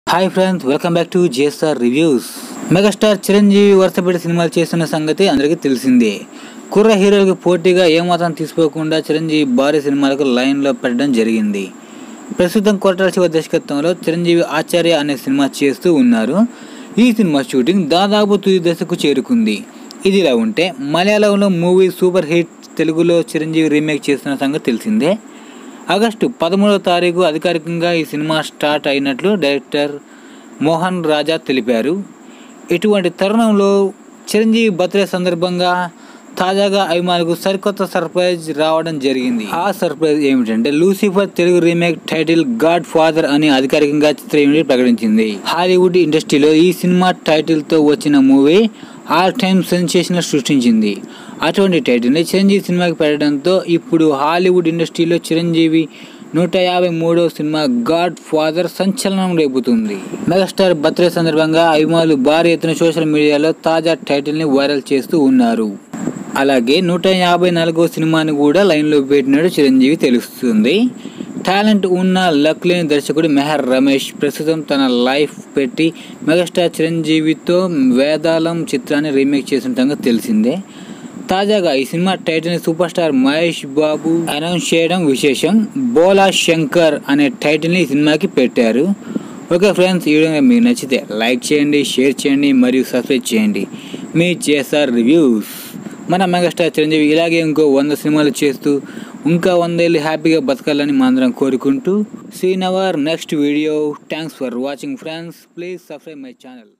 hi friends welcome back to JSR reviews megastar Chiranjeevi వరుసపెట్టి సినిమాలు చేస్తున్న సంగతి అందరికీ తెలిసిందే కుర్ర హీరోలకు పోటీగా ఏమాత్రం తీసుకోకుండా చిరంజీవి భారీ సినిమాలకు లైన్లో పెట్టడం జరిగింది ప్రస్తుతం కొట్టాల శివ దర్శకత్వంలో చిరంజీవి ఆచార్య అనే సినిమా చేస్తూ ఉన్నారు ఈ సినిమా షూటింగ్ దాదాపు తుది దశకు చేరుకుంది ఇది ఇలా ఉంటే మలయాళంలో మూవీ సూపర్ హిట్ తెలుగులో చిరంజీవి రీమేక్ చేస్తున్న సంగతి తెలిసిందే ఆగస్టు పదమూడవ తారీఖు అధికారికంగా ఈ సినిమా స్టార్ట్ అయినట్లు డైరెక్టర్ మోహన్ రాజా తెలిపారు ఇటువంటి తరుణంలో చిరంజీవి బర్త్డే సందర్భంగా తాజాగా అభిమానులకు సరికొత్త సర్ప్రైజ్ రావడం జరిగింది ఆ సర్ప్రైజ్ ఏమిటంటే Lucifer Telugu remake title Godfather అని అధికారికంగా చిత్ర యూనిట్ ప్రకటించింది హాలీవుడ్ ఇండస్ట్రీలో ఈ సినిమా టైటిల్తో వచ్చిన మూవీ ఆల్ టైమ్ సెన్సేషన్ సృష్టించింది అటువంటి టైటిల్ని చిరంజీవి సినిమాకి పెట్టడంతో ఇప్పుడు హాలీవుడ్ ఇండస్ట్రీలో చిరంజీవి నూట యాభై మూడవ సినిమా గాడ్ ఫాదర్ సంచలనం రేపుతుంది మెగాస్టార్ బర్త్డే సందర్భంగా అభిమానులు భారీ ఎత్తున సోషల్ మీడియాలో తాజా టైటిల్ని వైరల్ చేస్తూ ఉన్నారు అలాగే నూట యాభై నాలుగో సినిమాని కూడా లైన్లో పెట్టినట్టు చిరంజీవి తెలుస్తుంది టాలెంట్ ఉన్న లక్ లేని దర్శకుడు మెహర్ రమేష్ ప్రస్తుతం తన లైఫ్ పెట్టి మెగాస్టార్ చిరంజీవితో వేదాలం చిత్రాన్ని రీమేక్ చేసిన సంగతి తెలిసిందే తాజాగా ఈ సినిమా టైటిల్ని super star Mahesh Babu announce చేయడం విశేషం బోలా శంకర్ అనే టైటిల్ని ఈ సినిమాకి పెట్టారు ఓకే ఫ్రెండ్స్ ఈ విధంగా మీకు నచ్చితే లైక్ చేయండి షేర్ చేయండి మరియు సబ్స్క్రైబ్ చేయండి మీ చేసార్ రివ్యూస్ మన మెగాస్టార్ చిరంజీవి ఇలాగే ఇంకో వంద సినిమాలు చేస్తూ ఇంకా వందేళ్ళు హ్యాపీగా బతకాలని మనందరం కోరుకుంటూ see in our next video thanks for watching friends please subscribe my channel